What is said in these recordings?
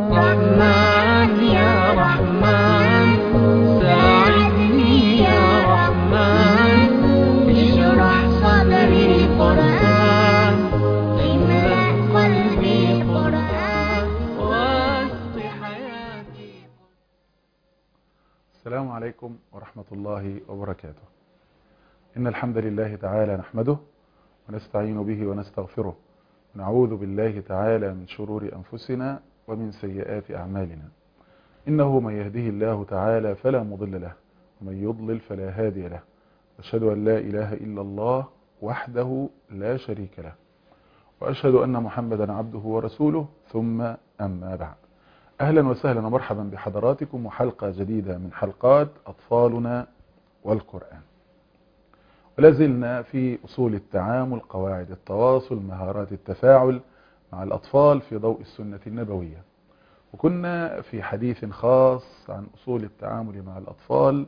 رحمن يا رحمن ساعدني يا رحمن اشرح صدري قرآن املأ قلبي قرآن واسق حياتي السلام عليكم ورحمة الله وبركاته إن الحمد لله تعالى نحمده ونستعين به ونستغفره ونعوذ بالله تعالى من شرور أنفسنا ومن سيئات أعمالنا إنه من يهده الله تعالى فلا مضل له ومن يضلل فلا هادي له أشهد أن لا إله إلا الله وحده لا شريك له وأشهد أن محمدا عبده ورسوله ثم أما بعد أهلا وسهلا ومرحبا بحضراتكم وحلقة جديدة من حلقات أطفالنا والقرآن ولازلنا في أصول التعامل قواعد التواصل مهارات التفاعل مع الأطفال في ضوء السنة النبوية وكنا في حديث خاص عن أصول التعامل مع الأطفال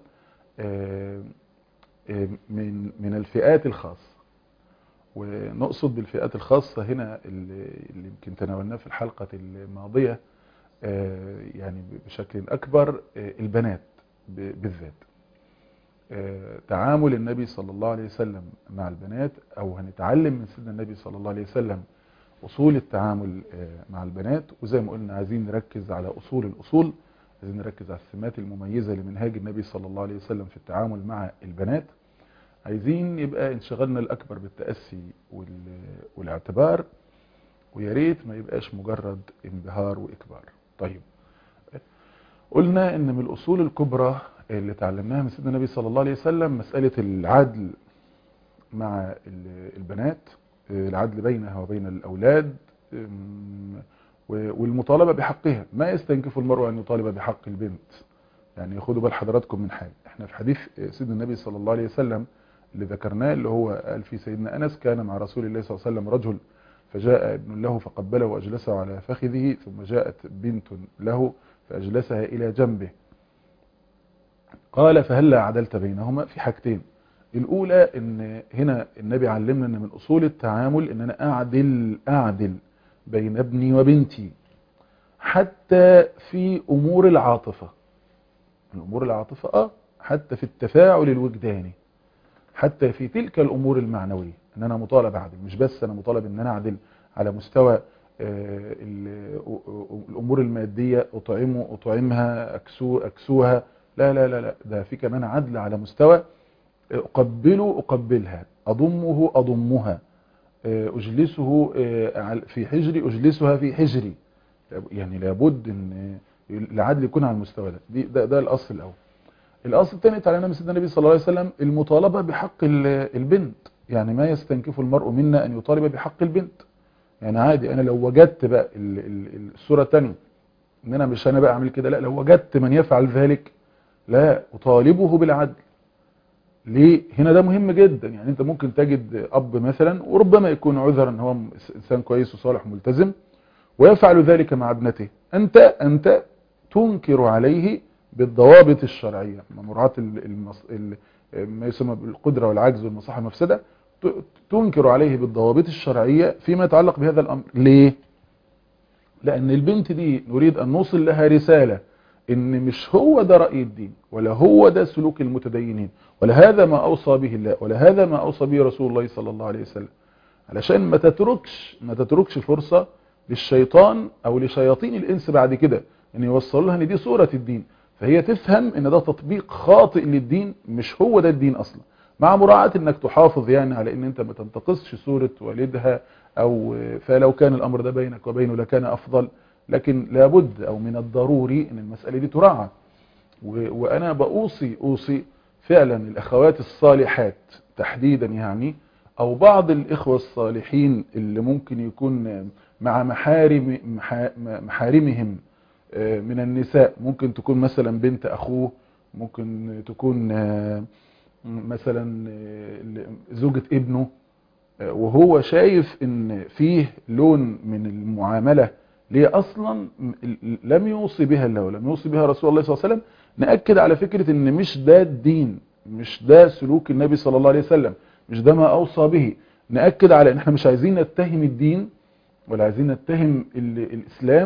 من من الفئات الخاصة ونقصد بالفئات الخاصة هنا اللي يمكن تناولناه في الحلقة الماضية يعني بشكل أكبر البنات بالذات تعامل النبي صلى الله عليه وسلم مع البنات أو هنتعلم من سيدنا النبي صلى الله عليه وسلم أصول التعامل مع البنات وزي ما قلنا عايزين نركز على أصول الأصول عايزين نركز على السمات المميزة لمنهاج النبي صلى الله عليه وسلم في التعامل مع البنات عايزين يبقى انشغالنا الأكبر بالتأسي والاعتبار ويا ريت ما يبقاش مجرد انبهار وإكبار طيب قلنا ان من الأصول الكبرى اللي تعلمناها من سيدنا النبي صلى الله عليه وسلم مسألة العدل مع البنات العدل بينها وبين الأولاد والمطالبة بحقها ما يستنكف المرء أن يطالب بحق البنت يعني خدوا بال حضراتكم من حاجة احنا في حديث سيدنا النبي صلى الله عليه وسلم اللي ذكرناه اللي هو قال في سيدنا أنس كان مع رسول الله صلى الله عليه وسلم رجل فجاء ابن له فقبله وأجلسه على فخذه ثم جاءت بنت له فأجلسها إلى جنبه قال فهلا عدلت بينهما في حاجتين الأولى ان هنا النبي علمنا ان من أصول التعامل ان انا أعدل أعدل بين ابني وبنتي حتى في أمور العاطفة الأمور العاطفة آه حتى في التفاعل الوجداني حتى في تلك الأمور المعنوية ان انا مطالب اعدل مش بس انا مطالب ان انا اعدل على مستوى الامور المادية اطعمه اطعمها اكسو اكسوها لا لا لا لا ده في كمان عدل على مستوى اقبله اقبلها اضمه اضمها اجلسه في حجري اجلسها في حجري يعني لابد ان العدل يكون على المستوى ده دي ده, ده الاصل الاول الاصل الثاني تعالى من سيدنا النبي صلى الله عليه وسلم المطالبة بحق البنت يعني ما يستنكف المرء منا أن يطالب بحق البنت يعني عادي أنا لو وجدت بقى الصورة الثانية ان أنا مش أنا بقى أعمل كده لا لو وجدت من يفعل ذلك لا أطالبه بالعدل ليه هنا ده مهم جدا يعني أنت ممكن تجد أب مثلا وربما يكون عذرا ان هو إنسان كويس وصالح ملتزم ويفعل ذلك مع ابنته أنت أنت تنكر عليه بالضوابط الشرعية مراعاة المص... ما يسمى بالقدرة والعجز والمصلحة والمفسدة تنكر عليه بالضوابط الشرعية فيما يتعلق بهذا الأمر ليه؟ لأن البنت دي نريد أن نوصل لها رسالة إن مش هو ده رأي الدين ولا هو ده سلوك المتدينين ولا هذا ما أوصى به الله ولا هذا ما أوصى به رسول الله صلى الله عليه وسلم علشان ما تتركش ما تتركش فرصة للشيطان أو لشياطين الإنس بعد كده أن يوصل لها أن دي صورة الدين فهي تفهم ان ده تطبيق خاطئ للدين مش هو ده الدين اصلا مع مراعاة انك تحافظ يعني على ان انت ما تنتقصش صورة والدها او فلو كان الامر ده بينك وبينه لكان افضل لكن لابد او من الضروري ان المسألة دي تراعى وانا بأوصي اوصي فعلا الاخوات الصالحات تحديدا يعني او بعض الاخوة الصالحين اللي ممكن يكون مع محارم محارمهم من النساء ممكن تكون مثلا بنت اخوه ممكن تكون مثلا زوجة ابنه وهو شايف ان فيه لون من المعاملة ليه اصلا لم يوصي بها الله ولم يوصي بها رسول الله صلى الله عليه وسلم نأكد على فكرة ان مش ده الدين مش ده سلوك النبي صلى الله عليه وسلم مش ده ما اوصى به نأكد على ان احنا مش عايزين نتهم الدين ولا عايزين نتهم ال- الاسلام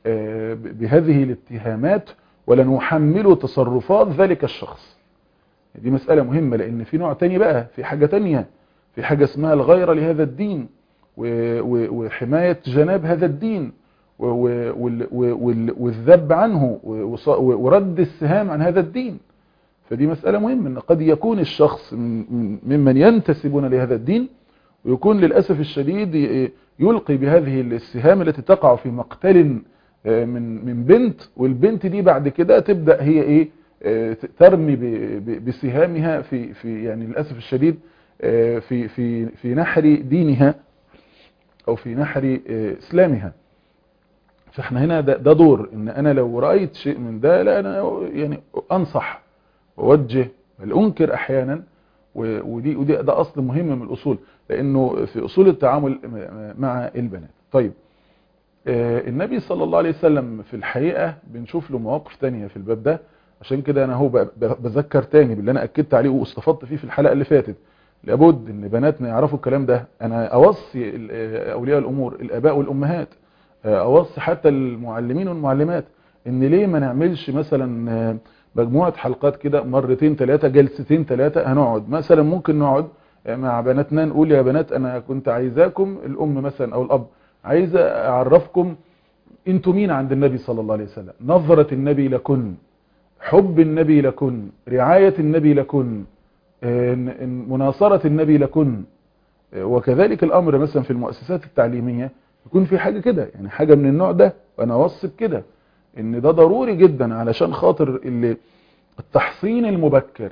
آه، ب- بهذه الاتهامات ولا نحمل تصرفات ذلك الشخص دي مسألة مهمة لأن في نوع تاني بقى في حاجة تانية في حاجة اسمها الغيرة لهذا الدين و- و- وحماية جناب هذا الدين و- و- وال- وال- والذب عنه و- وص- ورد السهام عن هذا الدين فدي مسألة مهمة ان قد يكون الشخص من- من- ممن ينتسبون لهذا الدين ويكون للأسف الشديد ي- يلقي بهذه السهام التي تقع في مقتل آه، من من بنت والبنت دي بعد كده تبدأ هي ايه آه، ترمي ب- ب- بسهامها في في يعني للأسف الشديد آه، في في في نحر دينها او في نحر آه، اسلامها فاحنا هنا ده, ده دور ان انا لو رأيت شيء من ده لا انا يعني انصح ووجه بل انكر احيانا و- ودي ودي ده اصل مهم من الاصول لانه في اصول التعامل م- مع البنات طيب آه، النبي صلى الله عليه وسلم في الحقيقة بنشوف له مواقف تانية في الباب ده عشان كده انا هو ب- ب- بذكر تاني باللي انا اكدت عليه واستفدت فيه في الحلقة اللي فاتت لابد ان بناتنا يعرفوا الكلام ده انا اوصي ال- آه، اولياء الامور الاباء والامهات آه، اوصي حتى المعلمين والمعلمات ان ليه ما نعملش مثلا آه، مجموعة حلقات كده مرتين ثلاثة جلستين ثلاثة هنقعد مثلا ممكن نقعد مع بناتنا نقول يا بنات انا كنت عايزاكم الام مثلا او الاب عايز اعرفكم انتوا مين عند النبي صلى الله عليه وسلم نظرة النبي لكن حب النبي لكن رعاية النبي لكن آه، مناصرة النبي لكن آه، وكذلك الامر مثلا في المؤسسات التعليمية يكون في حاجة كده يعني حاجة من النوع ده وانا اوصف كده ان ده ضروري جدا علشان خاطر اللي التحصين المبكر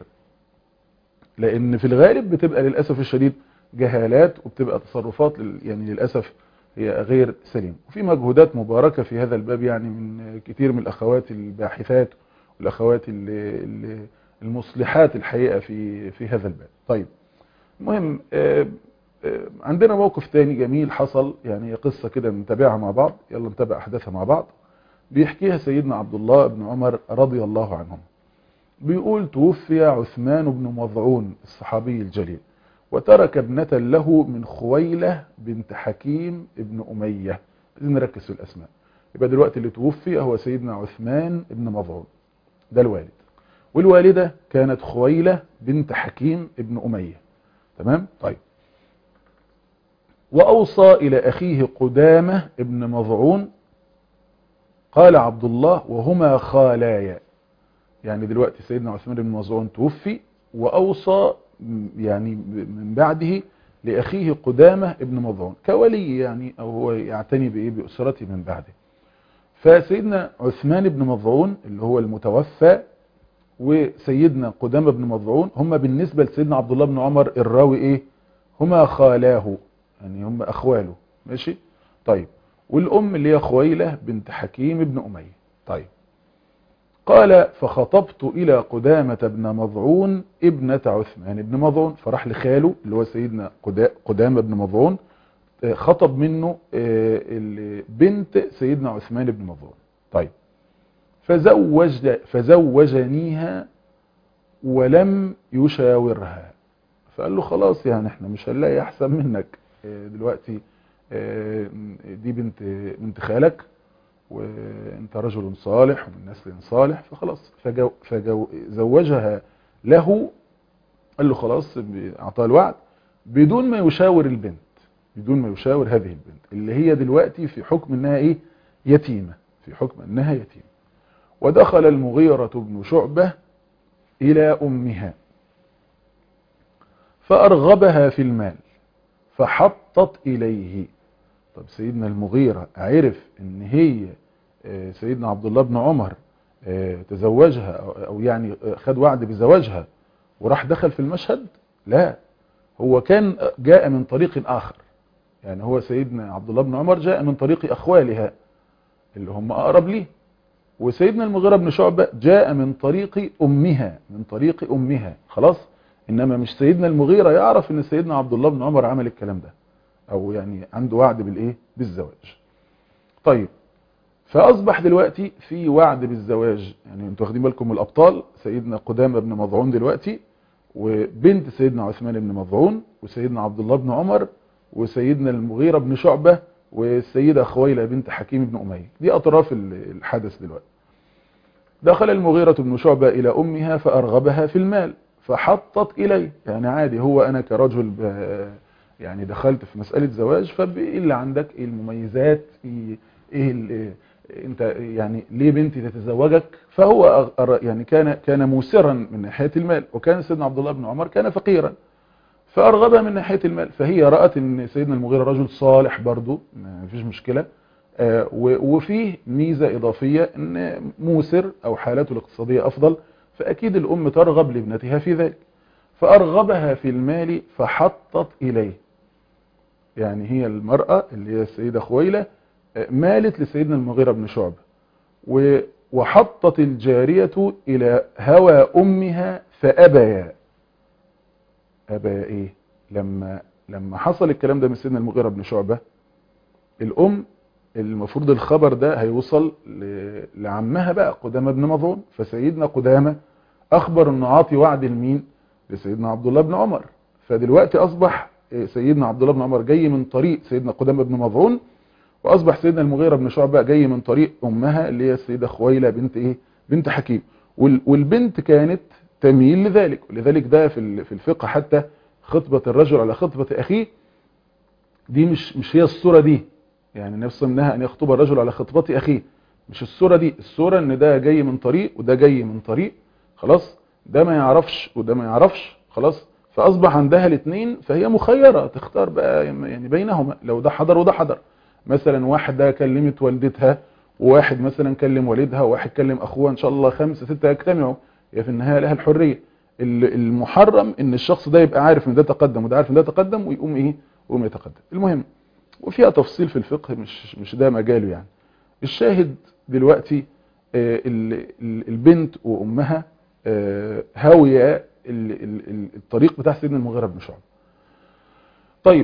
لان في الغالب بتبقى للأسف الشديد جهالات وبتبقى تصرفات لل- يعني للأسف هي غير سليم وفي مجهودات مباركة في هذا الباب يعني من كتير من الأخوات الباحثات والأخوات ال- ال- المصلحات الحقيقة في في هذا الباب طيب المهم آه، آه، عندنا موقف تاني جميل حصل يعني قصة كده نتابعها مع بعض يلا نتابع أحداثها مع بعض بيحكيها سيدنا عبد الله بن عمر رضي الله عنهم بيقول توفي عثمان بن مضعون الصحابي الجليل وترك ابنة له من خويلة بنت حكيم ابن أمية لازم نركز في الأسماء يبقى دلوقتي اللي توفي هو سيدنا عثمان بن مضعون ده الوالد والوالدة كانت خويلة بنت حكيم ابن أمية تمام طيب وأوصى إلى أخيه قدامة ابن مضعون قال عبد الله وهما خالايا يعني دلوقتي سيدنا عثمان بن مظعون توفي وأوصى م- يعني ب- من بعده لأخيه قدامة ابن مظعون كولي يعني أو هو يعتني بإيه بأسرته من بعده فسيدنا عثمان بن مظعون اللي هو المتوفى وسيدنا قدامة بن مظعون هم بالنسبة لسيدنا عبد الله بن عمر الراوي ايه هما خالاه يعني هم اخواله ماشي طيب والام اللي هي خويلة بنت حكيم بن امية طيب قال فخطبت الى قدامة بن مظعون ابنة عثمان بن مظعون فراح لخاله اللي هو سيدنا قدا- قدامة بن مظعون آه، خطب منه آه، ال- بنت سيدنا عثمان بن مظعون طيب فزوج فزوجنيها ولم يشاورها فقال له خلاص يعني احنا مش هنلاقي احسن منك آه، دلوقتي آه، دي بنت بنت خالك وانت رجل صالح ومن نسل صالح فخلاص فجو فجو زوجها له قال له خلاص اعطاه الوعد بدون ما يشاور البنت بدون ما يشاور هذه البنت اللي هي دلوقتي في حكم انها ايه يتيمة في حكم انها يتيمة ودخل المغيرة بن شعبة الى امها فارغبها في المال فحطت اليه طب سيدنا المغيرة عرف ان هي آه، سيدنا عبد الله بن عمر آه، تزوجها أو- او يعني آه، خد وعد بزواجها وراح دخل في المشهد لا هو كان جاء من طريق اخر يعني هو سيدنا عبد الله بن عمر جاء من طريق اخوالها اللي هم اقرب ليه وسيدنا المغيرة بن شعبة جاء من طريق امها من طريق امها خلاص انما مش سيدنا المغيرة يعرف ان سيدنا عبد الله بن عمر عمل الكلام ده او يعني عنده وعد بالايه بالزواج طيب فاصبح دلوقتي في وعد بالزواج يعني انتوا واخدين بالكم من الابطال سيدنا قدامه بن مظعون دلوقتي وبنت سيدنا عثمان بن مظعون وسيدنا عبد الله بن عمر وسيدنا المغيرة بن شعبة والسيدة خويلة بنت حكيم بن أمية دي أطراف ال- الحدث دلوقتي دخل المغيرة بن شعبة إلى أمها فأرغبها في المال فحطت إليه يعني عادي هو أنا كرجل ب- يعني دخلت في مسألة زواج فإيه اللي عندك إيه المميزات إيه, إيه ال- انت يعني ليه بنتي تتزوجك فهو أغ- أر- يعني كان كان موسرا من ناحية المال وكان سيدنا عبد الله بن عمر كان فقيرا فأرغبها من ناحية المال فهي رأت ان سيدنا المغيرة رجل صالح برضو ما فيش مشكلة آه، و- وفيه ميزة إضافية ان موسر أو حالته الاقتصادية أفضل فأكيد الأم ترغب لابنتها في ذلك فأرغبها في المال فحطت إليه يعني هي المرأة اللي هي السيدة خويلة آه، مالت لسيدنا المغيرة بن شعبة و- وحطت الجارية إلى هوى أمها فأبيا أبا إيه لما لما حصل الكلام ده من سيدنا المغيرة بن شعبة الأم المفروض الخبر ده هيوصل ل- لعمها بقى قدامة بن مظون فسيدنا قدامة أخبر أنه عاطي وعد المين لسيدنا عبد الله بن عمر فدلوقتي أصبح إيه، سيدنا عبد الله بن عمر جاي من طريق سيدنا قدامة بن مظعون وأصبح سيدنا المغيرة بن شعبة جاي من طريق أمها اللي هي السيدة خويلة بنت إيه بنت حكيم وال- والبنت كانت تميل لذلك ولذلك ده في ال- في الفقه حتى خطبة الرجل على خطبة أخيه دي مش مش هي الصورة دي يعني نفس منها أن يخطب الرجل على خطبة أخيه مش الصورة دي الصورة ان ده جاي من طريق وده جاي من طريق خلاص ده ما يعرفش وده ما يعرفش خلاص فأصبح عندها الاثنين فهي مخيرة تختار بقى يعني بينهما لو ده حضر وده حضر مثلا واحدة كلمت والدتها وواحد مثلا كلم والدها وواحد كلم أخوها إن شاء الله خمسة ستة يجتمعوا هي في النهاية لها الحرية ال- المحرم ان الشخص ده يبقى عارف ان ده تقدم وده عارف ان ده تقدم ويقوم ايه ويقوم يتقدم المهم وفيها تفصيل في الفقه مش مش ده مجاله يعني الشاهد دلوقتي آه، ال- ال- البنت وامها آه، هاويه ال- ال- ال- الطريق بتاع سيدنا المغيرة بن شعبة طيب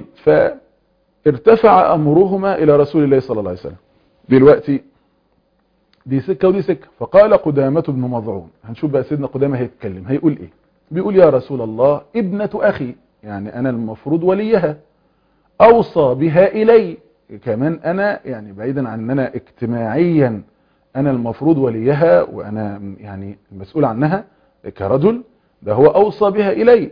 فارتفع امرهما الى رسول الله صلى الله عليه وسلم دلوقتي دي سكة ودي سكة فقال قدامة بن مضعون هنشوف بقى سيدنا قدامة هيتكلم هيقول ايه بيقول يا رسول الله ابنة اخي يعني انا المفروض وليها اوصى بها الي كمان انا يعني بعيدا عن ان انا اجتماعيا انا المفروض وليها وانا يعني المسؤول عنها كرجل ده هو اوصى بها الي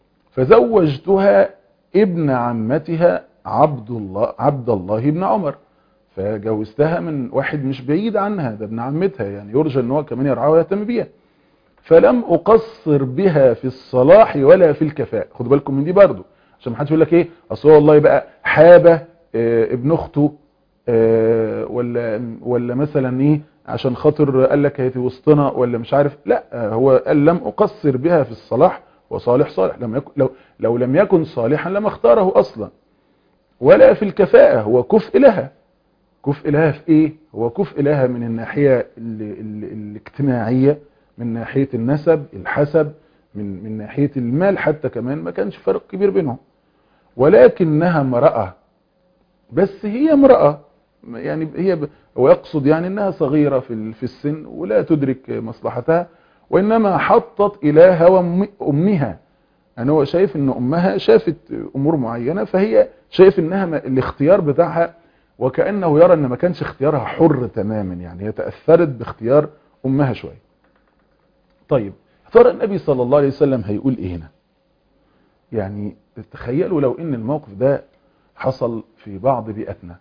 فزوجتها ابن عمتها عبد الله عبد الله بن عمر فجوزتها من واحد مش بعيد عنها ده ابن عمتها يعني يرجى ان هو كمان يرعاها ويهتم بيها فلم اقصر بها في الصلاح ولا في الكفاء خدوا بالكم من دي برضو عشان ما حدش يقول لك ايه اصل هو والله بقى حابه آه، ابن اخته آه، ولا ولا مثلا ايه عشان خاطر قال لك هي في وسطنا ولا مش عارف لا آه، هو قال لم اقصر بها في الصلاح وصالح صالح لم يكن لو لو لم يكن صالحا لما اختاره اصلا ولا في الكفاءه هو كفء لها كفء لها في ايه هو كفء لها من الناحية ال ال الاجتماعية من ناحية النسب الحسب من من ناحية المال حتى كمان ما كانش فرق كبير بينهم ولكنها امرأة بس هي امرأة يعني هي ب- هو يقصد يعني انها صغيرة في ال- في السن ولا تدرك مصلحتها وانما حطت الى هوى أم- امها يعني هو شايف ان امها شافت امور معينة فهي شايف انها ما- الاختيار بتاعها وكأنه يرى ان ما كانش اختيارها حر تماما يعني هي تأثرت باختيار امها شوية طيب ترى النبي صلى الله عليه وسلم هيقول ايه هنا يعني تخيلوا لو ان الموقف ده حصل في بعض بيئتنا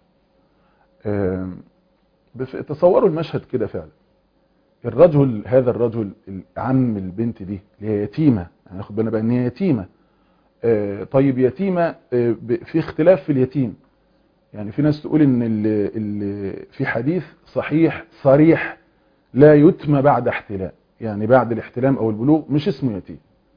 آم، بف- تصوروا المشهد كده فعلا الرجل هذا الرجل عم البنت دي اللي هي يتيمة يعني ناخد بالنا بقى ان هي يتيمة آه، طيب يتيمة آه، ب- في اختلاف في اليتيم يعني في ناس تقول ان ال ال في حديث صحيح صريح لا يتم بعد احتلام يعني بعد الاحتلام او البلوغ مش اسمه يتيم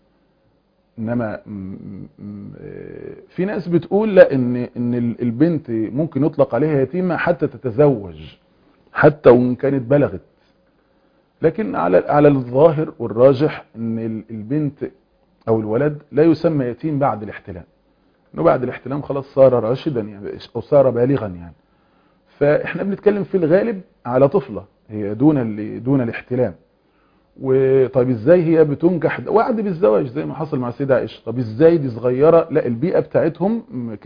انما م- م- آه، في ناس بتقول لا ان ان ال- البنت ممكن يطلق عليها يتيمة حتى تتزوج حتى وان كانت بلغت لكن على على الظاهر والراجح ان ال- البنت او الولد لا يسمى يتيم بعد الاحتلام انه بعد الاحتلام خلاص صار راشدا يعني او صار بالغا يعني فاحنا بنتكلم في الغالب على طفلة هي دون ال- دون الاحتلام وطيب ازاي هي بتنجح وعد بالزواج زي ما حصل مع سيدة عائشة طب ازاي دي صغيرة لا البيئة بتاعتهم كانت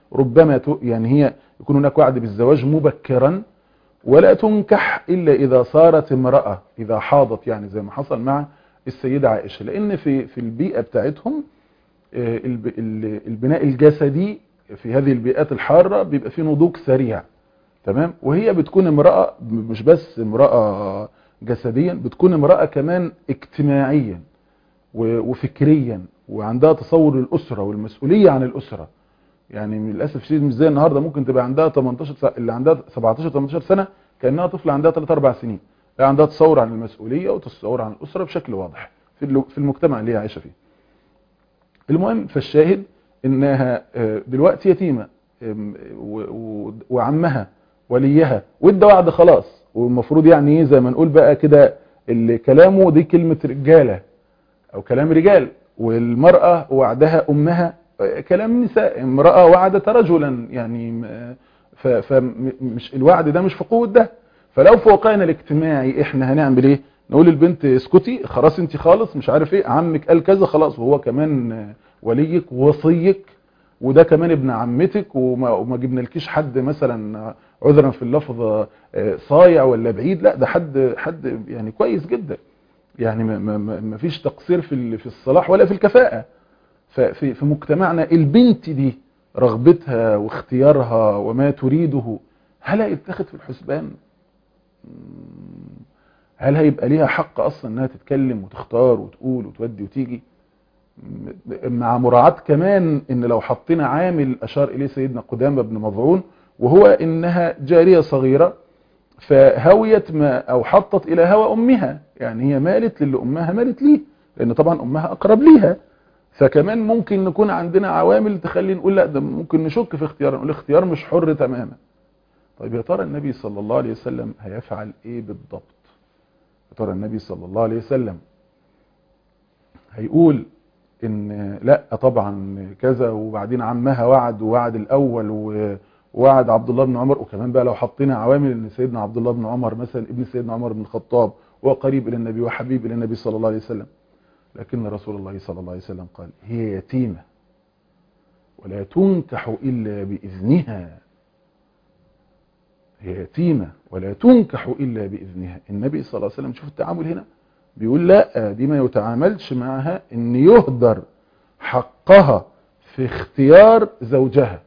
ربما ت- يعني هي يكون هناك وعد بالزواج مبكرا ولا تنكح إلا إذا صارت امرأة إذا حاضت يعني زي ما حصل مع السيدة عائشة لأن في في البيئة بتاعتهم آه، الب- ال- البناء الجسدي في هذه البيئات الحارة بيبقى فيه نضوج سريع تمام وهي بتكون امرأة مش بس امرأة جسديا بتكون امرأة كمان اجتماعيا و- وفكريا وعندها تصور الأسرة والمسؤولية عن الأسرة يعني من للاسف الشديد مش زي النهارده ممكن تبقى عندها 18 سنة اللي عندها 17 18 سنه كانها طفله عندها 3 4 سنين لا عندها تصور عن المسؤوليه وتصور عن الاسره بشكل واضح في الل- في المجتمع اللي هي عايشه فيه المهم فالشاهد انها آه، دلوقتي يتيمه آم، و- و- وعمها وليها وادى وعد خلاص والمفروض يعني ايه زي ما نقول بقى كده اللي كلامه دي كلمه رجاله او كلام رجال والمرأة وعدها امها كلام نساء امرأة وعدت رجلا يعني م- ف- فمش الوعد ده مش في قوة ده فلو في واقعنا الاجتماعي احنا هنعمل ايه نقول للبنت اسكتي خلاص انت خالص مش عارف ايه عمك قال كذا خلاص وهو كمان وليك ووصيك وده كمان ابن عمتك وما, وما جبنالكيش حد مثلا عذرا في اللفظ آه، صايع ولا بعيد لا ده حد حد يعني كويس جدا يعني ما- ما ما- ما فيش تقصير في ال- في الصلاح ولا في الكفاءة ففي في مجتمعنا البنت دي رغبتها واختيارها وما تريده هل هيتاخد في الحسبان مم. هل هيبقى ليها حق اصلا انها تتكلم وتختار وتقول وتودي وتيجي م- مع مراعاة كمان ان لو حطينا عامل اشار اليه سيدنا قدامة بن مظعون وهو انها جارية صغيرة فهويت ما او حطت الى هوى امها يعني هي مالت للي امها مالت ليه لان طبعا امها اقرب ليها فكمان ممكن نكون عندنا عوامل تخلي نقول لا ده ممكن نشك في اختيار نقول الاختيار مش حر تماما طيب يا ترى النبي صلى الله عليه وسلم هيفعل ايه بالضبط يا ترى النبي صلى الله عليه وسلم هيقول ان لا طبعا كذا وبعدين عمها وعد ووعد الاول و- ووعد عبد الله بن عمر وكمان بقى لو حطينا عوامل ان سيدنا عبد الله بن عمر مثلا ابن سيدنا عمر بن الخطاب وقريب الى النبي وحبيب الى النبي صلى الله عليه وسلم لكن رسول الله صلى الله عليه وسلم قال هي يتيمة ولا تنكح إلا بإذنها هي يتيمة ولا تنكح إلا بإذنها النبي صلى الله عليه وسلم شوف التعامل هنا بيقول لا دي ما يتعاملش معها ان يهدر حقها في اختيار زوجها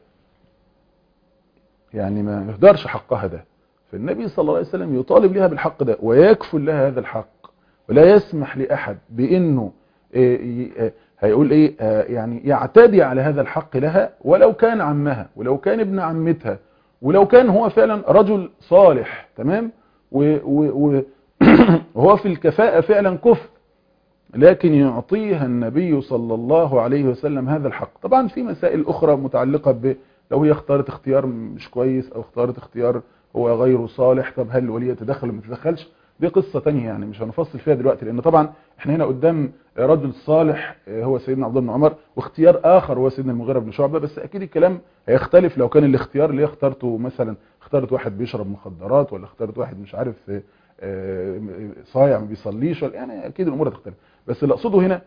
يعني ما يهدرش حقها ده فالنبي صلى الله عليه وسلم يطالب لها بالحق ده ويكفل لها هذا الحق ولا يسمح لأحد بأنه إيه، إيه، هيقول ايه آه، يعني يعتدي على هذا الحق لها ولو كان عمها ولو كان ابن عمتها ولو كان هو فعلا رجل صالح تمام و- و- و- وهو في الكفاءة فعلا كفء لكن يعطيها النبي صلى الله عليه وسلم هذا الحق طبعا في مسائل أخرى متعلقة ب لو هي اختارت اختيار مش كويس أو اختارت اختيار هو غير صالح طب هل الولي يتدخل ولا ما يتدخلش دي قصة تانية يعني مش هنفصل فيها دلوقتي لأن طبعا احنا هنا قدام رجل صالح هو سيدنا عبد الله بن عمر واختيار آخر هو سيدنا المغيرة بن شعبة بس أكيد الكلام هيختلف لو كان الاختيار اللي هي اختارته مثلا اختارت واحد بيشرب مخدرات ولا اختارت واحد مش عارف آه، صايع ما بيصليش ولا يعني أكيد الأمور هتختلف بس اللي أقصده هنا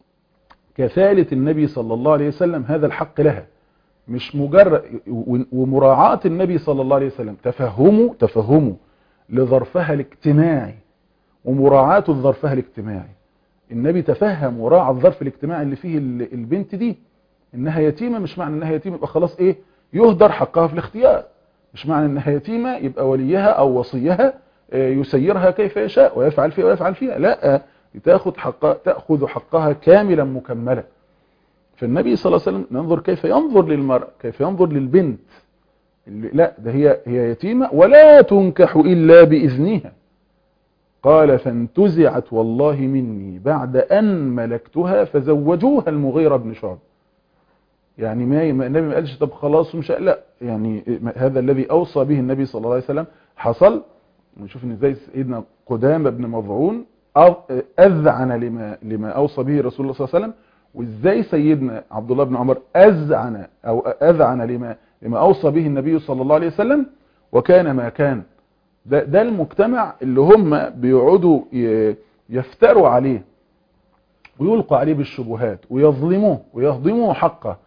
كفالة النبي صلى الله عليه وسلم هذا الحق لها مش مجرد ومراعاة النبي صلى الله عليه وسلم تفهمه تفهمه لظرفها الاجتماعي ومراعاة ظرفها الاجتماعي النبي تفهم وراعى الظرف الاجتماعي اللي فيه ال- البنت دي انها يتيمة مش معنى انها يتيمة يبقى خلاص ايه يهدر حقها في الاختيار مش معنى انها يتيمة يبقى وليها او وصيها آه، يسيرها كيف يشاء ويفعل فيها ويفعل فيها لا تاخذ حقها تاخذ حقها كاملا مكملا فالنبي صلى الله عليه وسلم ننظر كيف ينظر للمرأة كيف ينظر للبنت اللي لا ده هي هي يتيمة ولا تنكح إلا بإذنها قال فانتزعت والله مني بعد أن ملكتها فزوجوها المغيرة بن شعب يعني ما ما- النبي ما قالش طب خلاص ومش لا يعني ما- هذا الذي أوصى به النبي صلى الله عليه وسلم حصل ونشوف ان ازاي سيدنا قدامة بن مظعون أ- أذعن لما لما أوصى به رسول الله صلى الله عليه وسلم وازاي سيدنا عبد الله بن عمر أذعن أو أذعن لما لما أوصى به النبي صلى الله عليه وسلم وكان ما كان ده, ده المجتمع اللي هم بيقعدوا ي- يفتروا عليه ويلقوا عليه بالشبهات ويظلموه ويهضموا حقه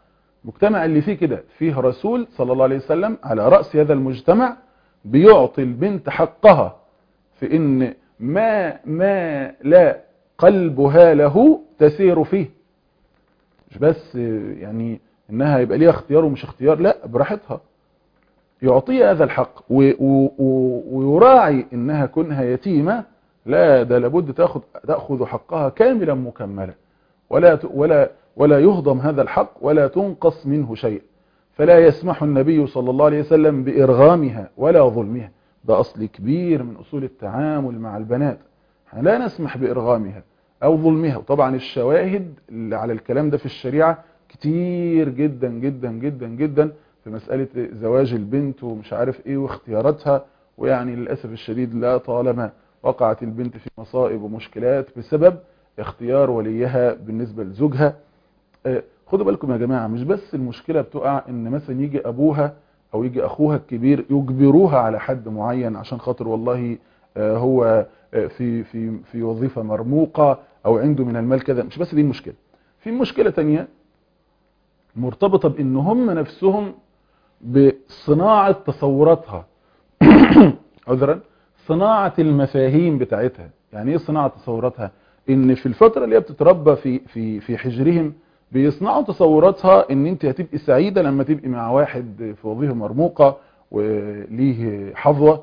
المجتمع اللي فيه كده فيه رسول صلى الله عليه وسلم على رأس هذا المجتمع بيعطي البنت حقها في ان ما ما لا قلبها له تسير فيه مش بس يعني انها يبقى ليها اختيار ومش اختيار لا براحتها يعطيها هذا الحق و و و ويراعي انها كونها يتيمة لا ده لابد تاخذ تاخذ حقها كاملا مكملا ولا ولا ولا يهضم هذا الحق ولا تنقص منه شيء فلا يسمح النبي صلى الله عليه وسلم بإرغامها ولا ظلمها ده أصل كبير من أصول التعامل مع البنات لا نسمح بإرغامها أو ظلمها وطبعا الشواهد اللي على الكلام ده في الشريعة كتير جدا جدا جدا جدا في مسألة زواج البنت ومش عارف ايه واختياراتها ويعني للأسف الشديد لا طالما وقعت البنت في مصائب ومشكلات بسبب اختيار وليها بالنسبة لزوجها خدوا بالكم يا جماعة مش بس المشكلة بتقع ان مثلا يجي ابوها او يجي اخوها الكبير يجبروها على حد معين عشان خاطر والله هو في في في وظيفة مرموقة او عنده من المال كذا مش بس دي المشكلة في مشكلة تانية مرتبطة بان هم نفسهم بصناعة تصوراتها عذرا صناعة المفاهيم بتاعتها يعني ايه صناعة تصوراتها ان في الفترة اللي هي بتتربى في في في حجرهم بيصنعوا تصوراتها ان انت هتبقي سعيدة لما تبقي مع واحد في وظيفة مرموقة وليه حظوة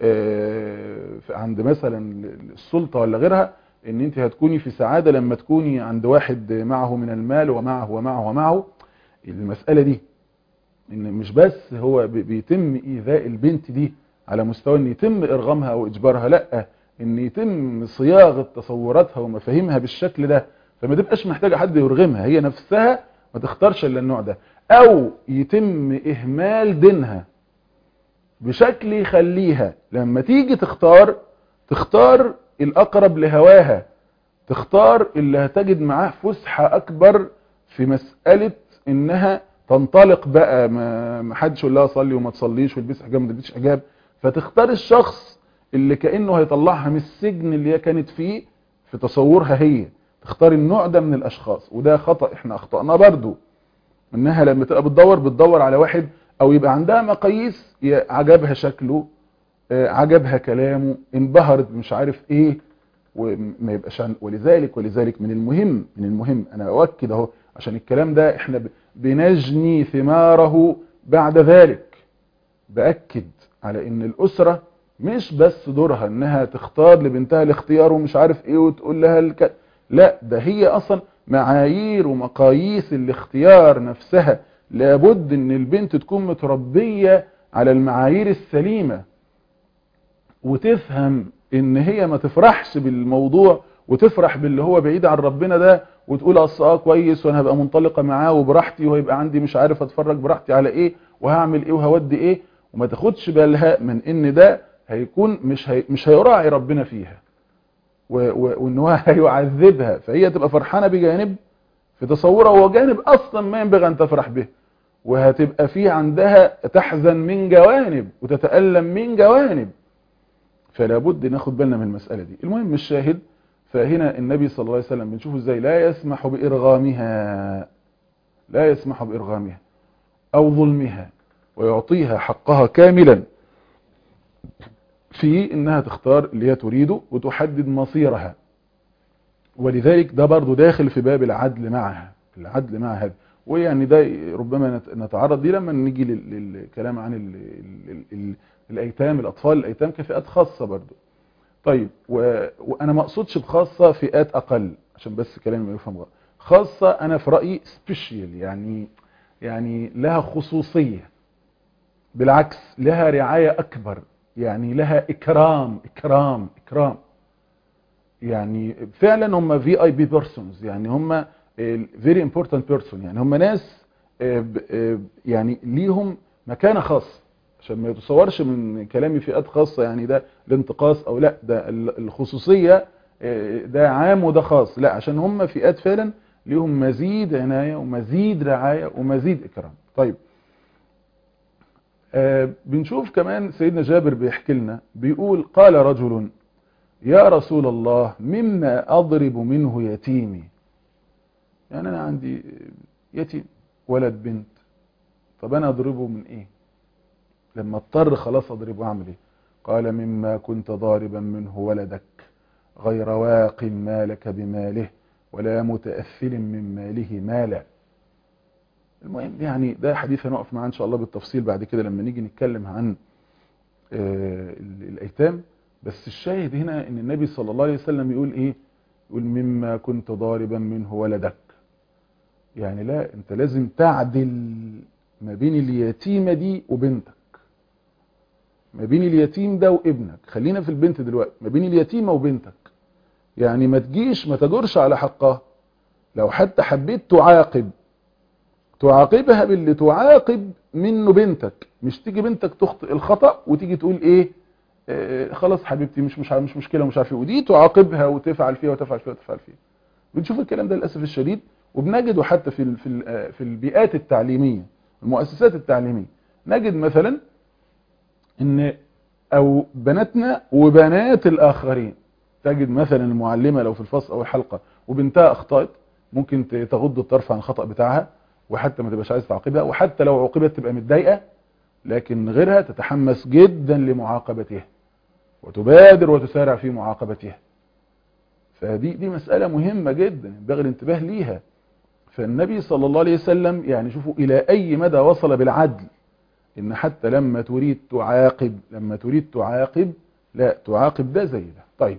عند مثلا السلطة ولا غيرها ان انت هتكوني في سعادة لما تكوني عند واحد معه من المال ومعه ومعه ومعه المسألة دي ان مش بس هو بيتم ايذاء البنت دي على مستوى ان يتم ارغامها او اجبارها لا ان يتم صياغة تصوراتها ومفاهيمها بالشكل ده فما تبقاش محتاجة حد يرغمها هي نفسها ما تختارش الا النوع ده او يتم اهمال دينها بشكل يخليها لما تيجي تختار تختار الاقرب لهواها تختار اللي هتجد معاه فسحة اكبر في مسألة انها تنطلق بقى ما حدش يقول لها صلي وما تصليش والبس حجاب ما تلبسش حجاب فتختار الشخص اللي كانه هيطلعها من السجن اللي هي كانت فيه في تصورها هي تختار النوع ده من الاشخاص وده خطأ احنا اخطأنا برضو انها لما تبقى بتدور بتدور على واحد او يبقى عندها مقاييس عجبها شكله عجبها كلامه انبهرت مش عارف ايه وما يبقاش ولذلك ولذلك من المهم من المهم انا اؤكد اهو عشان الكلام ده احنا بنجني ثماره بعد ذلك باكد على ان الاسره مش بس دورها انها تختار لبنتها الاختيار ومش عارف ايه وتقول لها الك... لا ده هي اصلا معايير ومقاييس الاختيار نفسها لابد ان البنت تكون متربية على المعايير السليمة وتفهم ان هي ما تفرحش بالموضوع وتفرح باللي هو بعيد عن ربنا ده وتقول اصل اه كويس وانا هبقى منطلقة معاه وبراحتي وهيبقى عندي مش عارف اتفرج براحتي على ايه وهعمل ايه وهودي ايه وما تاخدش بالها من ان ده هيكون مش هي مش هيراعي ربنا فيها وان هو هيعذبها فهي تبقى فرحانه بجانب في تصورها هو جانب اصلا ما ينبغي ان تفرح به وهتبقى فيه عندها تحزن من جوانب وتتألم من جوانب فلا بد ناخد بالنا من المسألة دي المهم الشاهد فهنا النبي صلى الله عليه وسلم بنشوفه ازاي لا يسمح بإرغامها لا يسمح بإرغامها أو ظلمها ويعطيها حقها كاملا في انها تختار اللي هي تريده وتحدد مصيرها ولذلك ده برضو داخل في باب العدل معها العدل مع هذا ويعني ده ربما نتعرض دي لما نيجي للكلام عن ال ال ال الايتام الاطفال الايتام كفئات خاصة برضو طيب وانا ما اقصدش بخاصة فئات اقل عشان بس كلامي ما يفهم غلط خاصة انا في رأيي سبيشيال يعني يعني لها خصوصية بالعكس لها رعاية اكبر يعني لها اكرام اكرام اكرام يعني فعلا هم في اي بي بيرسونز يعني هم فيري امبورتنت بيرسون يعني هم ناس يعني ليهم مكانه خاصه عشان ما يتصورش من كلامي فئات خاصه يعني ده الانتقاص او لا ده الخصوصيه ده عام وده خاص لا عشان هم فئات فعلا ليهم مزيد عنايه ومزيد رعايه ومزيد اكرام طيب آه بنشوف كمان سيدنا جابر بيحكي لنا بيقول قال رجل يا رسول الله مما أضرب منه يتيمي يعني أنا عندي يتيم ولد بنت طب انا اضربه من ايه لما اضطر خلاص اضربه اعمل ايه قال مما كنت ضاربا منه ولدك غير واق مالك بماله ولا متأثل من ماله مالا المهم يعني ده حديث هنقف معاه ان شاء الله بالتفصيل بعد كده لما نيجي نتكلم عن آه الايتام بس الشاهد هنا ان النبي صلى الله عليه وسلم يقول ايه يقول مما كنت ضاربا منه ولدك يعني لا انت لازم تعدل ما بين اليتيمة دي وبنتك ما بين اليتيم ده وابنك خلينا في البنت دلوقتي ما بين اليتيمة وبنتك يعني ما تجيش ما تجرش على حقها لو حتى حبيت تعاقب تعاقبها باللي تعاقب منه بنتك مش تيجي بنتك تخطئ الخطأ وتيجي تقول ايه آه خلاص حبيبتي مش مش مش مشكلة مش عارف ايه ودي تعاقبها وتفعل فيها وتفعل فيها وتفعل فيها بنشوف الكلام ده للاسف الشديد وبنجده حتى في في في البيئات التعليمية المؤسسات التعليمية نجد مثلا ان او بناتنا وبنات الاخرين تجد مثلا المعلمة لو في الفصل او الحلقة وبنتها اخطأت ممكن تغض الطرف عن الخطأ بتاعها وحتى ما تبقاش عايز تعاقبها وحتى لو عوقبت تبقى متضايقه لكن غيرها تتحمس جدا لمعاقبتها وتبادر وتسارع في معاقبتها فدي دي مسألة مهمة جدا ينبغي الانتباه ليها فالنبي صلى الله عليه وسلم يعني شوفوا إلى أي مدى وصل بالعدل إن حتى لما تريد تعاقب لما تريد تعاقب لا تعاقب ده زي ده طيب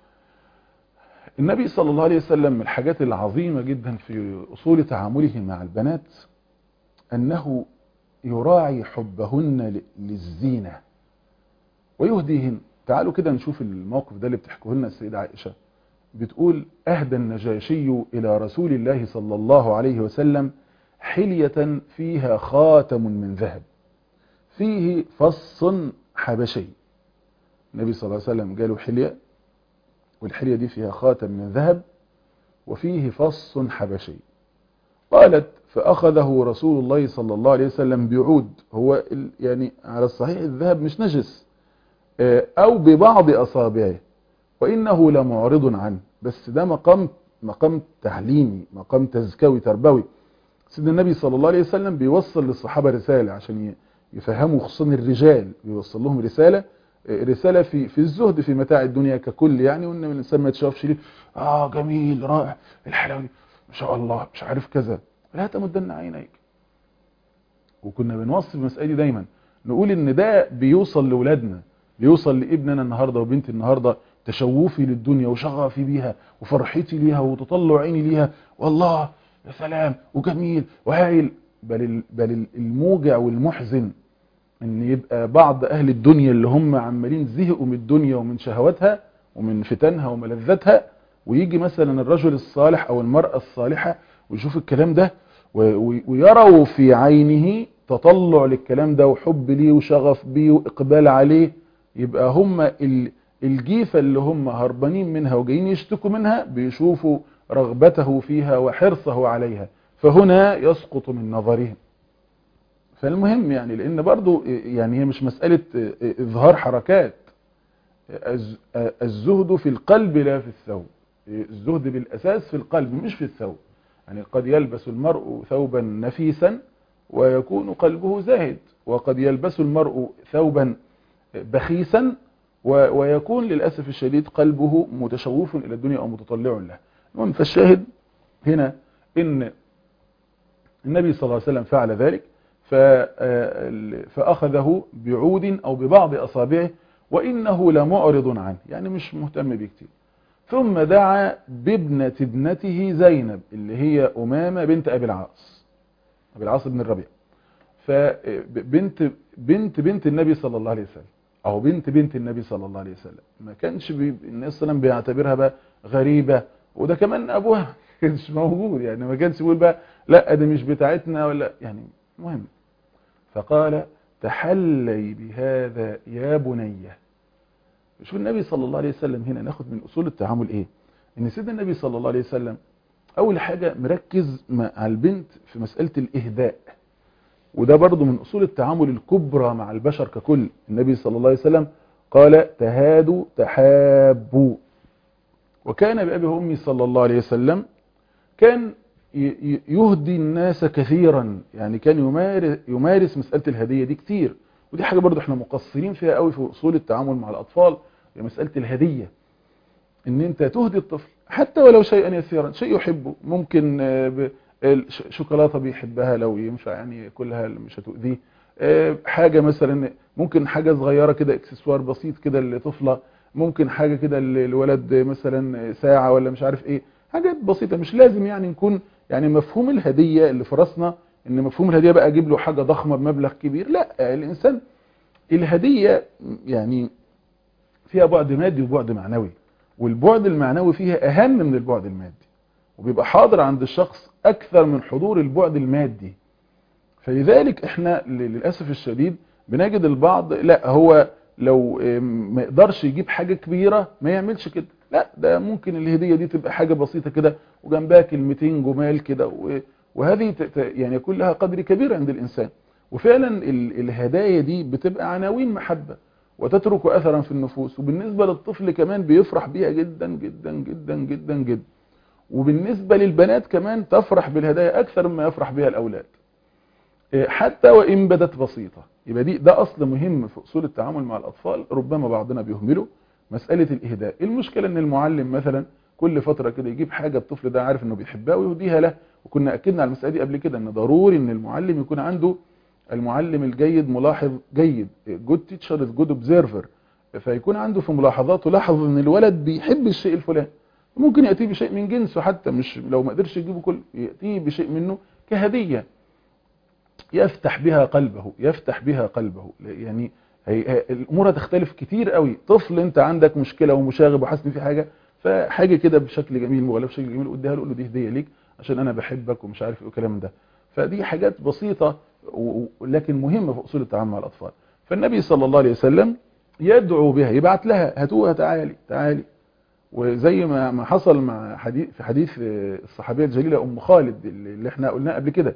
النبي صلى الله عليه وسلم من الحاجات العظيمة جدا في أصول تعامله مع البنات أنه يراعي حبهن للزينة ويهديهن تعالوا كده نشوف الموقف ده اللي بتحكوه لنا السيدة عائشة بتقول أهدى النجاشي إلى رسول الله صلى الله عليه وسلم حلية فيها خاتم من ذهب فيه فص حبشي النبي صلى الله عليه وسلم قالوا حلية والحلية دي فيها خاتم من ذهب وفيه فص حبشي قالت فأخذه رسول الله صلى الله عليه وسلم بعود هو يعني على الصحيح الذهب مش نجس أو ببعض أصابعه وإنه لمعرض عنه بس ده مقام مقام تعليمي مقام تزكوي تربوي سيدنا النبي صلى الله عليه وسلم بيوصل للصحابة رسالة عشان يفهموا خصوصا الرجال بيوصل لهم رسالة رسالة في في الزهد في متاع الدنيا ككل يعني وان الانسان ما يتشافش ليه اه جميل رائع الحلاوه دي ما شاء الله مش عارف كذا لا تمدن عينيك وكنا بنوصف المسألة دي دايما نقول ان ده بيوصل لاولادنا بيوصل لابننا النهارده وبنتي النهارده تشوفي للدنيا وشغفي بيها وفرحتي ليها وتطلع عيني ليها والله يا سلام وجميل وهايل بل بل الموجع والمحزن ان يبقى بعض اهل الدنيا اللي هم عمالين زهقوا من الدنيا ومن شهواتها ومن فتنها وملذاتها ويجي مثلا الرجل الصالح او المرأة الصالحة ويشوف الكلام ده ويروا في عينه تطلع للكلام ده وحب ليه وشغف بيه واقبال عليه يبقى هم الجيفة اللي هم هربانين منها وجايين يشتكوا منها بيشوفوا رغبته فيها وحرصه عليها فهنا يسقط من نظرهم فالمهم يعني لان برضو يعني هي مش مسألة اظهار حركات الزهد في القلب لا في الثوب الزهد بالاساس في القلب مش في الثوب يعني قد يلبس المرء ثوبا نفيسا ويكون قلبه زاهد وقد يلبس المرء ثوبا بخيسا ويكون للأسف الشديد قلبه متشوف إلى الدنيا أو متطلع لها المهم فالشاهد هنا إن النبي صلى الله عليه وسلم فعل ذلك فأخذه بعود أو ببعض أصابعه وإنه لمعرض عنه يعني مش مهتم به كتير ثم دعا بابنة ابنته زينب اللي هي أمامة بنت أبي العاص أبي العاص بن الربيع فبنت بنت بنت النبي صلى الله عليه وسلم أو بنت بنت النبي صلى الله عليه وسلم ما كانش بي... الناس صلى الله بيعتبرها بقى غريبة وده كمان أبوها ما كانش موجود يعني ما كانش بيقول بقى لا دي مش بتاعتنا ولا يعني مهم فقال تحلي بهذا يا بنية شوف النبي صلى الله عليه وسلم هنا ناخد من أصول التعامل إيه إن سيدنا النبي صلى الله عليه وسلم أول حاجة مركز مع البنت في مسألة الإهداء وده برضو من أصول التعامل الكبرى مع البشر ككل النبي صلى الله عليه وسلم قال تهادوا تحابوا وكان بأبي وأمي صلى الله عليه وسلم كان يهدي الناس كثيرا يعني كان يمارس, يمارس مسألة الهدية دي كتير ودي حاجة برضو احنا مقصرين فيها قوي في اصول التعامل مع الاطفال مسألة الهدية ان انت تهدي الطفل حتى ولو شيئا يسيرا شيء يحبه ممكن شوكولاتة بيحبها لو ينفع يعني كلها مش هتؤذيه حاجة مثلا ممكن حاجة صغيرة كده اكسسوار بسيط كده لطفلة ممكن حاجة كده الولد مثلا ساعة ولا مش عارف ايه حاجات بسيطة مش لازم يعني نكون يعني مفهوم الهدية اللي في راسنا ان مفهوم الهدية بقى اجيب له حاجة ضخمة بمبلغ كبير لا الانسان الهدية يعني فيها بعد مادي وبعد معنوي والبعد المعنوي فيها اهم من البعد المادي وبيبقى حاضر عند الشخص اكثر من حضور البعد المادي فلذلك احنا للأسف الشديد بنجد البعض لا هو لو ما يقدرش يجيب حاجة كبيرة ما يعملش كده لا ده ممكن الهدية دي تبقى حاجة بسيطة كده وجنبها كلمتين جمال كده وهذه يعني يكون لها قدر كبير عند الإنسان وفعلا الهدايا دي بتبقى عناوين محبة وتترك أثرا في النفوس وبالنسبة للطفل كمان بيفرح بيها جدا جدا جدا جدا جدا وبالنسبة للبنات كمان تفرح بالهدايا أكثر مما يفرح بها الأولاد حتى وإن بدت بسيطة يبقى دي ده أصل مهم في أصول التعامل مع الأطفال ربما بعضنا بيهمله مسألة الإهداء المشكلة أن المعلم مثلا كل فترة كده يجيب حاجة الطفل ده عارف أنه بيحبها ويهديها له وكنا أكدنا على المسألة دي قبل كده أن ضروري أن المعلم يكون عنده المعلم الجيد ملاحظ جيد good teacher is good observer فيكون عنده في ملاحظاته لاحظ أن الولد بيحب الشيء الفلاني ممكن يأتيه بشيء من جنسه حتى مش لو ما قدرش يجيبه كله يأتيه بشيء منه كهدية يفتح بها قلبه يفتح بها قلبه يعني هي الامور هتختلف كتير قوي طفل انت عندك مشكله ومشاغب وحاسس ان في حاجه فحاجه كده بشكل جميل مغلف بشكل جميل اديها له قول له دي هديه ليك عشان انا بحبك ومش عارف ايه والكلام ده فدي حاجات بسيطه لكن مهمه في اصول التعامل مع الاطفال فالنبي صلى الله عليه وسلم يدعو بها يبعت لها هاتوها تعالي تعالي وزي ما ما حصل مع حديث في حديث الصحابيه الجليله ام خالد اللي احنا قلناه قبل كده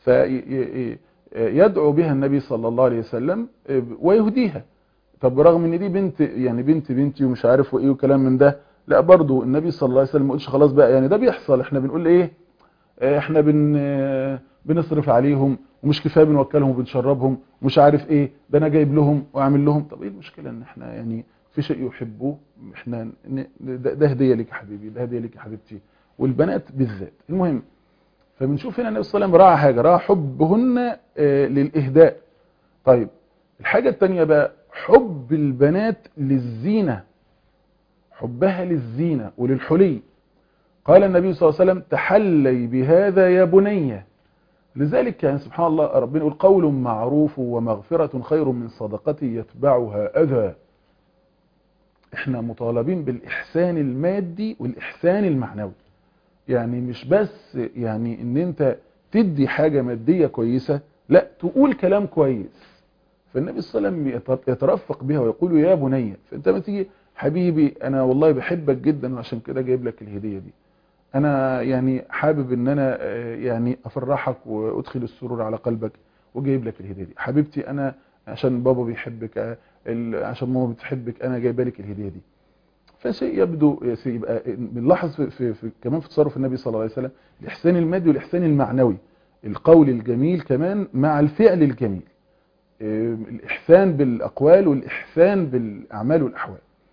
فيدعو بها النبي صلى الله عليه وسلم ويهديها طب برغم ان دي بنت يعني بنت بنتي ومش عارف وايه وكلام من ده لا برضو النبي صلى الله عليه وسلم ما قلش خلاص بقى يعني ده بيحصل احنا بنقول ايه احنا بن بنصرف عليهم ومش كفايه بنوكلهم وبنشربهم ومش عارف ايه ده انا جايب لهم واعمل لهم طب ايه المشكله ان احنا يعني في شيء يحبوه احنا ده, ده هديه لك يا حبيبي ده هديه لك يا حبيبتي والبنات بالذات المهم فبنشوف هنا النبي صلى الله عليه وسلم راعى حاجه راعى حبهن للاهداء طيب الحاجه الثانيه بقى حب البنات للزينه حبها للزينه وللحلي قال النبي صلى الله عليه وسلم تحلي بهذا يا بني لذلك يعني سبحان الله ربنا يقول قول معروف ومغفرة خير من صدقة يتبعها أذى احنا مطالبين بالإحسان المادي والإحسان المعنوي يعني مش بس يعني ان انت تدي حاجة مادية كويسة لا تقول كلام كويس فالنبي صلى الله عليه وسلم يترفق بها ويقول يا بني فانت ما تيجي حبيبي انا والله بحبك جدا وعشان كده جايب لك الهدية دي انا يعني حابب ان انا يعني افرحك وادخل السرور على قلبك وجايب لك الهدية دي حبيبتي انا عشان بابا بيحبك عشان ماما بتحبك انا جايبه لك الهدية دي فشيء يبدو يبقى بنلاحظ في, في, في كمان في تصرف النبي صلى الله عليه وسلم الاحسان المادي والاحسان المعنوي القول الجميل كمان مع الفعل الجميل الاحسان بالاقوال والاحسان بالاعمال والاحوال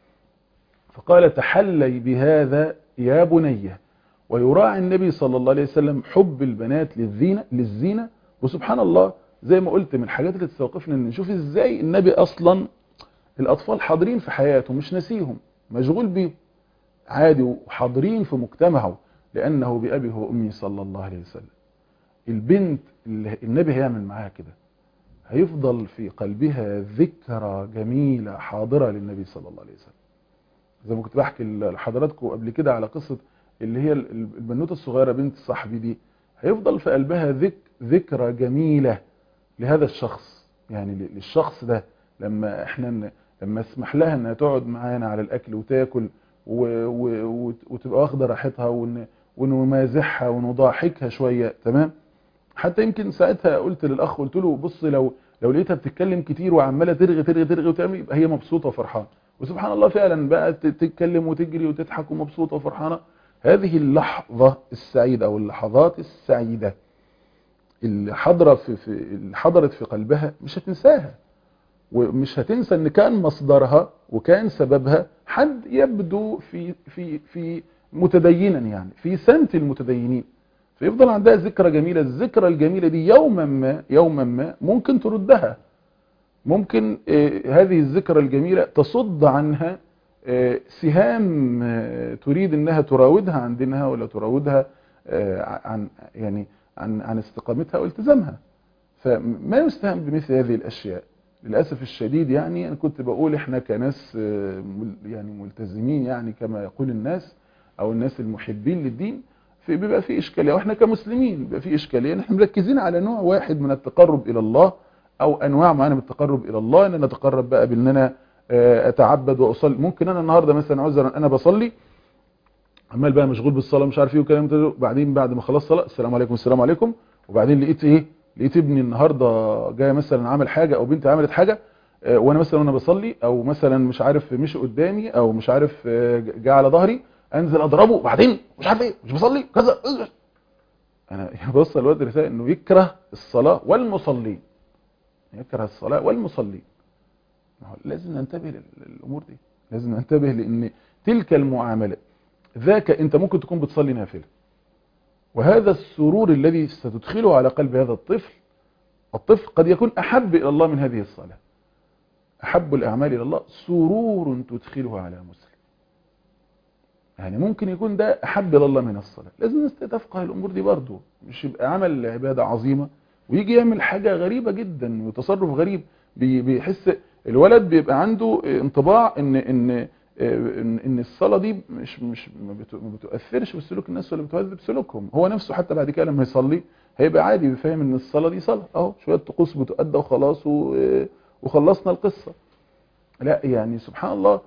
فقال تحلي بهذا يا بنيه ويراعي النبي صلى الله عليه وسلم حب البنات للزينه للزينه وسبحان الله زي ما قلت من الحاجات اللي تستوقفنا ان نشوف ازاي النبي اصلا الاطفال حاضرين في حياته مش ناسيهم مشغول بيه عادي وحاضرين في مجتمعه لأنه بأبيه وأمي صلى الله عليه وسلم البنت اللي النبي هيعمل معاها كده هيفضل في قلبها ذكرى جميلة حاضرة للنبي صلى الله عليه وسلم زي ما كنت بحكي لحضراتكم قبل كده على قصة اللي هي البنوتة الصغيرة بنت صاحبي دي هيفضل في قلبها ذك ذكرى جميلة لهذا الشخص يعني للشخص ده لما احنا لما اسمح لها انها تقعد معانا على الاكل وتاكل و... و... وتبقى واخده راحتها ون... ونمازحها ونضاحكها شويه تمام حتى يمكن ساعتها قلت للاخ قلت له بص لو لو لقيتها بتتكلم كتير وعماله ترغي ترغي ترغي وتعمل يبقى هي مبسوطه وفرحانه وسبحان الله فعلا بقى تتكلم وتجري وتضحك ومبسوطه وفرحانه هذه اللحظة السعيدة أو اللحظات السعيدة اللي حضر في, في اللي حضرت في قلبها مش هتنساها ومش هتنسى ان كان مصدرها وكان سببها حد يبدو في في في متدينا يعني في سمت المتدينين فيفضل عندها ذكرى جميلة الذكرى الجميلة دي يوما ما يوما ما ممكن تردها ممكن آه هذه الذكرى الجميلة تصد عنها آه سهام آه تريد انها تراودها عن دينها ولا تراودها عن يعني عن عن استقامتها والتزامها فما يستهان بمثل هذه الاشياء للاسف الشديد يعني انا كنت بقول احنا كناس يعني ملتزمين يعني كما يقول الناس او الناس المحبين للدين في بيبقى في اشكاليه واحنا كمسلمين بيبقى في اشكاليه نحن مركزين على نوع واحد من التقرب الى الله او انواع معينه من التقرب الى الله ان انا اتقرب بقى بان انا اتعبد واصلي ممكن انا النهارده مثلا عذرا انا بصلي عمال بقى مشغول بالصلاه مش عارف ايه والكلام ده بعدين بعد ما خلصت صلاه السلام عليكم السلام عليكم وبعدين لقيت ايه لقيت ابني النهارده جاي مثلا عمل حاجه او بنتي عملت حاجه وانا مثلا وانا بصلي او مثلا مش عارف مشي قدامي او مش عارف جه على ظهري انزل اضربه وبعدين مش عارف ايه مش بصلي كذا انا بوصل الواد رساله انه يكره الصلاه والمصلين يكره الصلاه والمصلين لازم ننتبه للامور دي لازم ننتبه لان تلك المعامله ذاك انت ممكن تكون بتصلي نافله وهذا السرور الذي ستدخله على قلب هذا الطفل الطفل قد يكون أحب إلى الله من هذه الصلاة أحب الأعمال إلى الله سرور تدخله على مسلم يعني ممكن يكون ده أحب إلى الله من الصلاة لازم تفقه الأمور دي برضو مش يبقى عمل عبادة عظيمة ويجي يعمل حاجة غريبة جدا وتصرف غريب بيحس الولد بيبقى عنده انطباع ان ان ان الصلاه دي مش مش ما بتؤثرش بسلوك الناس ولا بتهذب سلوكهم هو نفسه حتى بعد كده لما يصلي هيبقى عادي بيفهم ان الصلاه دي صلاه اهو شويه طقوس بتؤدى وخلاص وخلصنا القصه لا يعني سبحان الله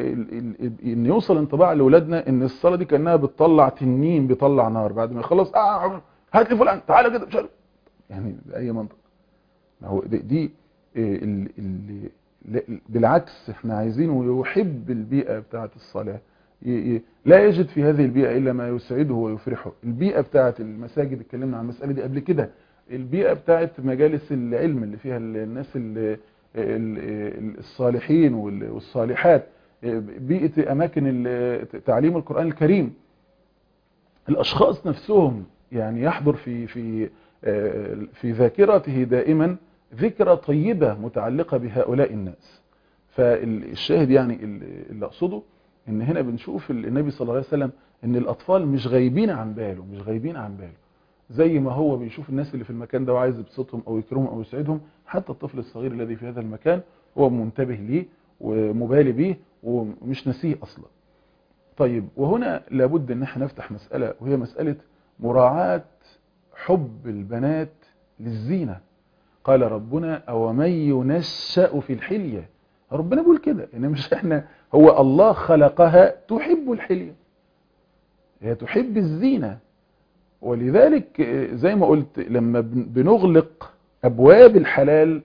ان يوصل انطباع لاولادنا ان الصلاه دي كانها بتطلع تنين بيطلع نار بعد ما يخلص اه هات لي فلان تعالى كده مش يعني باي منطق ما هو دي, دي اللي بالعكس احنا عايزينه يحب البيئة بتاعة الصلاة لا يجد في هذه البيئة إلا ما يسعده ويفرحه البيئة بتاعة المساجد اتكلمنا عن المسألة دي قبل كده البيئة بتاعة مجالس العلم اللي فيها الناس الصالحين والصالحات بيئة أماكن تعليم القرآن الكريم الأشخاص نفسهم يعني يحضر في في في ذاكرته دائما ذكرى طيبة متعلقة بهؤلاء الناس فالشاهد يعني اللي أقصده ان هنا بنشوف النبي صلى الله عليه وسلم ان الأطفال مش غايبين عن باله مش غايبين عن باله زي ما هو بيشوف الناس اللي في المكان ده وعايز يبسطهم أو يكرمهم أو يسعدهم حتى الطفل الصغير الذي في هذا المكان هو منتبه ليه ومبالي بيه ومش نسيه أصلا طيب وهنا لابد ان احنا نفتح مسألة وهي مسألة مراعاة حب البنات للزينة قال ربنا أو من ينشأ في الحلية ربنا بيقول كده ان مش احنا هو الله خلقها تحب الحلية هي تحب الزينة ولذلك زي ما قلت لما بنغلق أبواب الحلال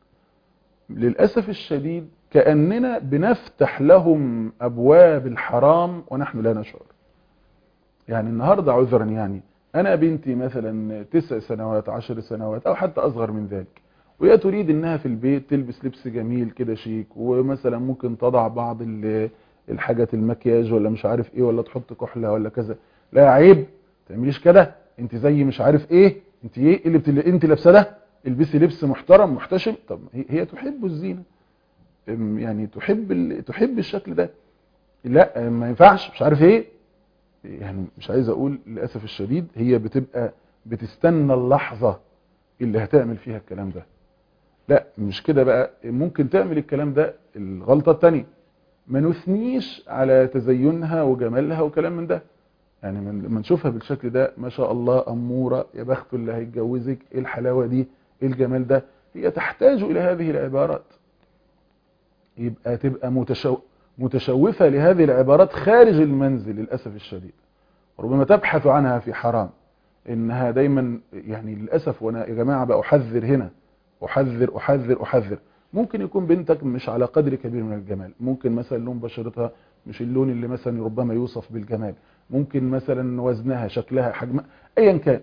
للأسف الشديد كأننا بنفتح لهم أبواب الحرام ونحن لا نشعر يعني النهاردة عذرا يعني أنا بنتي مثلا تسع سنوات عشر سنوات أو حتى أصغر من ذلك وهي تريد إنها في البيت تلبس لبس جميل كده شيك ومثلا ممكن تضع بعض الحاجات المكياج ولا مش عارف إيه ولا تحط كحلة ولا كذا لا عيب تعمليش كده انت زي مش عارف ايه انت ايه اللي بتل... انت لابسه ده البسي لبس محترم محتشم طب هي تحب الزينه يعني تحب ال... تحب الشكل ده لا ما ينفعش مش عارف ايه يعني مش عايز اقول للاسف الشديد هي بتبقى بتستنى اللحظه اللي هتعمل فيها الكلام ده لا مش كده بقى ممكن تعمل الكلام ده الغلطه الثانيه ما نثنيش على تزينها وجمالها وكلام من ده يعني لما نشوفها بالشكل ده ما شاء الله أمورة يا بخت اللي هيتجوزك ايه الحلاوة دي ايه الجمال ده هي تحتاج إلى هذه العبارات يبقى تبقى متشو متشوفة لهذه العبارات خارج المنزل للأسف الشديد ربما تبحث عنها في حرام إنها دايما يعني للأسف وأنا يا جماعة بقى أحذر هنا أحذر أحذر أحذر ممكن يكون بنتك مش على قدر كبير من الجمال ممكن مثلا لون بشرتها مش اللون اللي مثلا ربما يوصف بالجمال ممكن مثلا وزنها شكلها حجمها ايا كان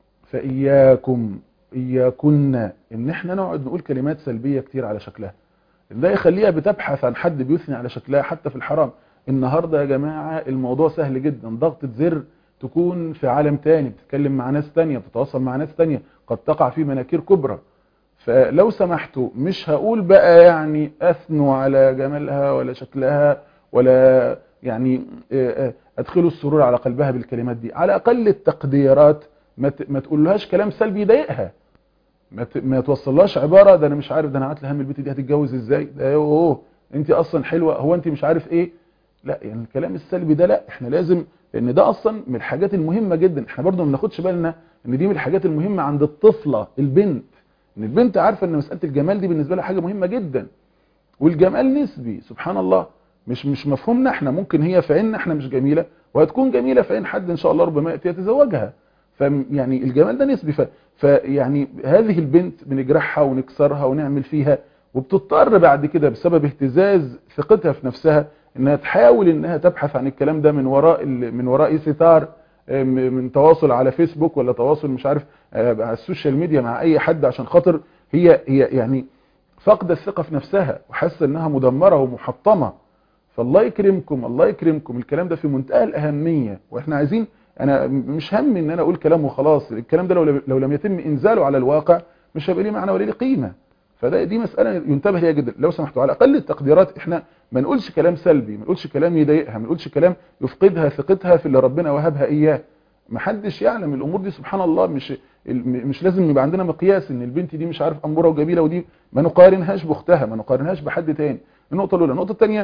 فاياكم اياكن ان احنا نقعد نقول كلمات سلبيه كتير على شكلها ده يخليها بتبحث عن حد بيثني على شكلها حتى في الحرام النهارده يا جماعه الموضوع سهل جدا ضغطه زر تكون في عالم تاني بتتكلم مع ناس تانية بتتواصل مع ناس تانية قد تقع في مناكير كبرى فلو سمحتوا مش هقول بقى يعني اثنوا على جمالها ولا شكلها ولا يعني ادخلوا السرور على قلبها بالكلمات دي على اقل التقديرات ما تقولهاش كلام سلبي يضايقها ما ما توصلهاش عباره ده انا مش عارف ده انا قعدت هم البنت دي هتتجوز ازاي ده اوه انت اصلا حلوه هو انت مش عارف ايه لا يعني الكلام السلبي ده لا احنا لازم لان ده اصلا من الحاجات المهمه جدا احنا برضو ما بناخدش بالنا ان دي من الحاجات المهمه عند الطفله البنت ان البنت عارفه ان مساله الجمال دي بالنسبه لها حاجه مهمه جدا والجمال نسبي سبحان الله مش مش مفهومنا احنا ممكن هي في عيننا احنا مش جميله وهتكون جميله في عين حد ان شاء الله ربما ياتي يتزوجها فيعني الجمال ده نسبي ف... فيعني هذه البنت بنجرحها ونكسرها ونعمل فيها وبتضطر بعد كده بسبب اهتزاز ثقتها في نفسها انها تحاول انها تبحث عن الكلام ده من وراء ال... من وراء ستار من تواصل على فيسبوك ولا تواصل مش عارف على السوشيال ميديا مع اي حد عشان خاطر هي هي يعني فاقده الثقه في نفسها وحاسه انها مدمره ومحطمه فالله يكرمكم الله يكرمكم الكلام ده في منتهى الاهميه واحنا عايزين انا مش هم ان انا اقول كلام وخلاص الكلام ده لو لو لم يتم انزاله على الواقع مش هيبقى ليه معنى ولا ليه قيمه فده دي مساله ينتبه ليها جدا لو سمحتوا على اقل التقديرات احنا ما نقولش كلام سلبي ما نقولش كلام يضايقها ما نقولش كلام يفقدها ثقتها في اللي ربنا وهبها اياه ما حدش يعلم الامور دي سبحان الله مش مش لازم يبقى عندنا مقياس ان البنت دي مش عارف اموره وجميله ودي ما نقارنهاش باختها ما نقارنهاش بحد تاني النقطه الاولى النقطه الثانيه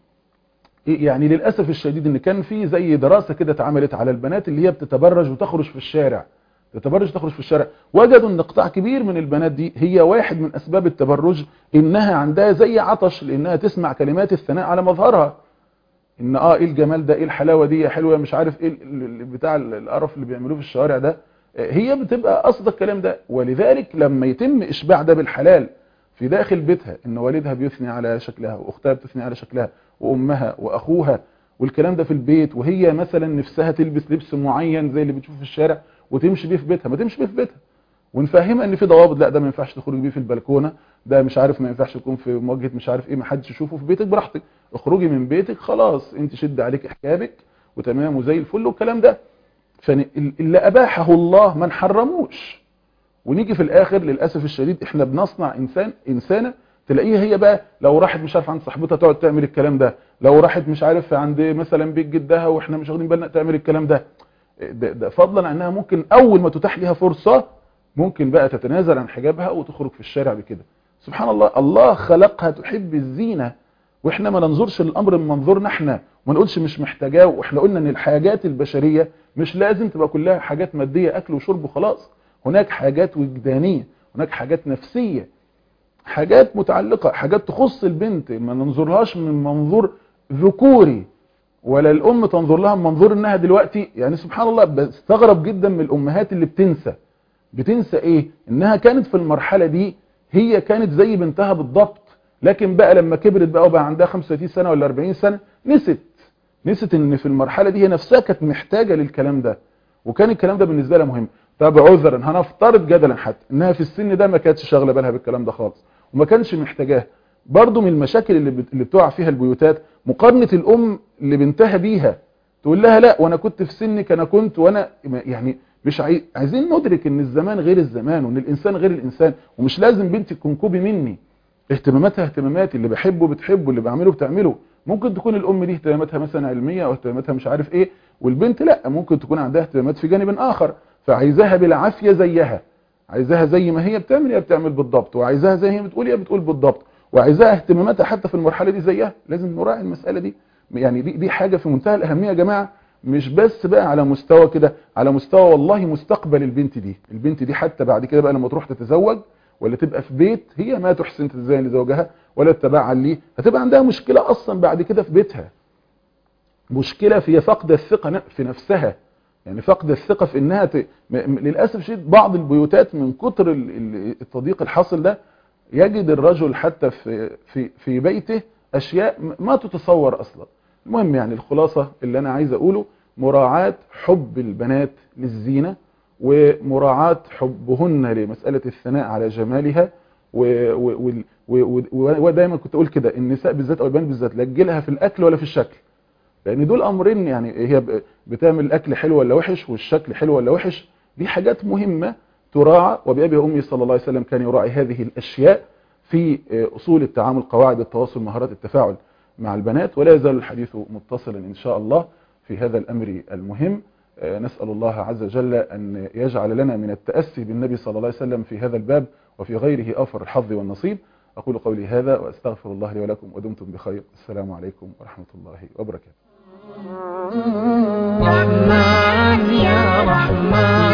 يعني للاسف الشديد ان كان في زي دراسه كده اتعملت على البنات اللي هي بتتبرج وتخرج في الشارع تتبرج تخرج في الشارع وجدوا ان قطاع كبير من البنات دي هي واحد من اسباب التبرج انها عندها زي عطش لانها تسمع كلمات الثناء على مظهرها ان اه ايه الجمال ده ايه الحلاوه دي حلوه مش عارف ايه بتاع القرف اللي بيعملوه في الشوارع ده هي بتبقى قصد الكلام ده ولذلك لما يتم اشباع ده بالحلال في داخل بيتها ان والدها بيثني على شكلها واختها بتثني على شكلها وامها واخوها والكلام ده في البيت وهي مثلا نفسها تلبس لبس معين زي اللي بتشوفه في الشارع وتمشي بيه في بيتها ما تمشي بيه في بيتها ونفهمها ان في ضوابط لا ده ما ينفعش تخرج بيه في البلكونه ده مش عارف ما ينفعش يكون في مواجهه مش عارف ايه ما حدش يشوفه في بيتك براحتك اخرجي من بيتك خلاص انت شد عليك حجابك وتمام وزي الفل والكلام ده فاللي اباحه الله ما نحرموش ونيجي في الاخر للاسف الشديد احنا بنصنع انسان انسانه تلاقيها هي بقى لو راحت مش عارف عند صاحبتها تقعد تعمل الكلام ده لو راحت مش عارف عند مثلا بيت جدها واحنا مش واخدين بالنا تعمل الكلام ده ده, ده فضلا عنها ممكن اول ما تتاح لها فرصه ممكن بقى تتنازل عن حجابها وتخرج في الشارع بكده سبحان الله الله خلقها تحب الزينه واحنا ما ننظرش للامر من منظورنا احنا وما نقولش مش محتاجاه واحنا قلنا ان الحاجات البشريه مش لازم تبقى كلها حاجات ماديه اكل وشرب وخلاص هناك حاجات وجدانيه هناك حاجات نفسيه حاجات متعلقة حاجات تخص البنت ما ننظرهاش من منظور ذكوري ولا الام تنظر لها من منظور انها دلوقتي يعني سبحان الله بستغرب جدا من الامهات اللي بتنسى بتنسى ايه انها كانت في المرحلة دي هي كانت زي بنتها بالضبط لكن بقى لما كبرت بقى وبقى عندها 35 سنة ولا 40 سنة نست نست ان في المرحلة دي هي نفسها كانت محتاجة للكلام ده وكان الكلام ده بالنسبة لها مهم طب عذرا هنفترض جدلا حتى انها في السن ده ما كانتش شاغله بالها بالكلام ده خالص وما كانش محتاجاه برضه من المشاكل اللي اللي بتقع فيها البيوتات مقارنه الام لبنتها بيها تقول لها لا وانا كنت في سنك انا كنت وانا يعني مش عاي... عايزين ندرك ان الزمان غير الزمان وان الانسان غير الانسان ومش لازم بنتي تكون كوبي مني اهتماماتها اهتماماتي اللي بحبه بتحبه اللي بعمله بتعمله ممكن تكون الام دي اهتماماتها مثلا علميه او اهتماماتها مش عارف ايه والبنت لا ممكن تكون عندها اهتمامات في جانب اخر فعايزاها بالعافيه زيها عايزاها زي ما هي بتعمل هي بتعمل بالضبط وعايزاها زي هي بتقول هي بتقول بالضبط وعايزاها اهتماماتها حتى في المرحله دي زيها لازم نراعي المساله دي يعني دي دي حاجه في منتهى الاهميه يا جماعه مش بس بقى على مستوى كده على مستوى والله مستقبل البنت دي البنت دي حتى بعد كده بقى لما تروح تتزوج ولا تبقى في بيت هي ما تحسن تتزين لزوجها ولا تتبعل ليه هتبقى عندها مشكله اصلا بعد كده في بيتها مشكله في فقد الثقه في نفسها يعني فقد الثقة في انها ت... م... للأسف شديد بعض البيوتات من كتر التضييق الحاصل ده يجد الرجل حتى في في في بيته اشياء ما تتصور اصلا المهم يعني الخلاصة اللي أنا عايز أقوله مراعاة حب البنات للزينة ومراعاة حبهن لمسألة الثناء على جمالها و- و- و- و- و- ودايما كنت أقول كده النساء بالذات أو البنات بالذات لا تجيلها في الأكل ولا في الشكل لأن دول أمرين يعني هي ب- بتعمل الأكل حلو ولا وحش والشكل حلو ولا وحش دي حاجات مهمة تراعى وبأبي وأمي صلى الله عليه وسلم كان يراعي هذه الأشياء في أصول التعامل قواعد التواصل مهارات التفاعل مع البنات ولا يزال الحديث متصلا إن شاء الله في هذا الأمر المهم آه، نسأل الله عز وجل أن يجعل لنا من التأسي بالنبي صلى الله عليه وسلم في هذا الباب وفي غيره أوفر الحظ والنصيب أقول قولي هذا وأستغفر الله لي ولكم ودمتم بخير السلام عليكم ورحمة الله وبركاته رحمن يا رحمن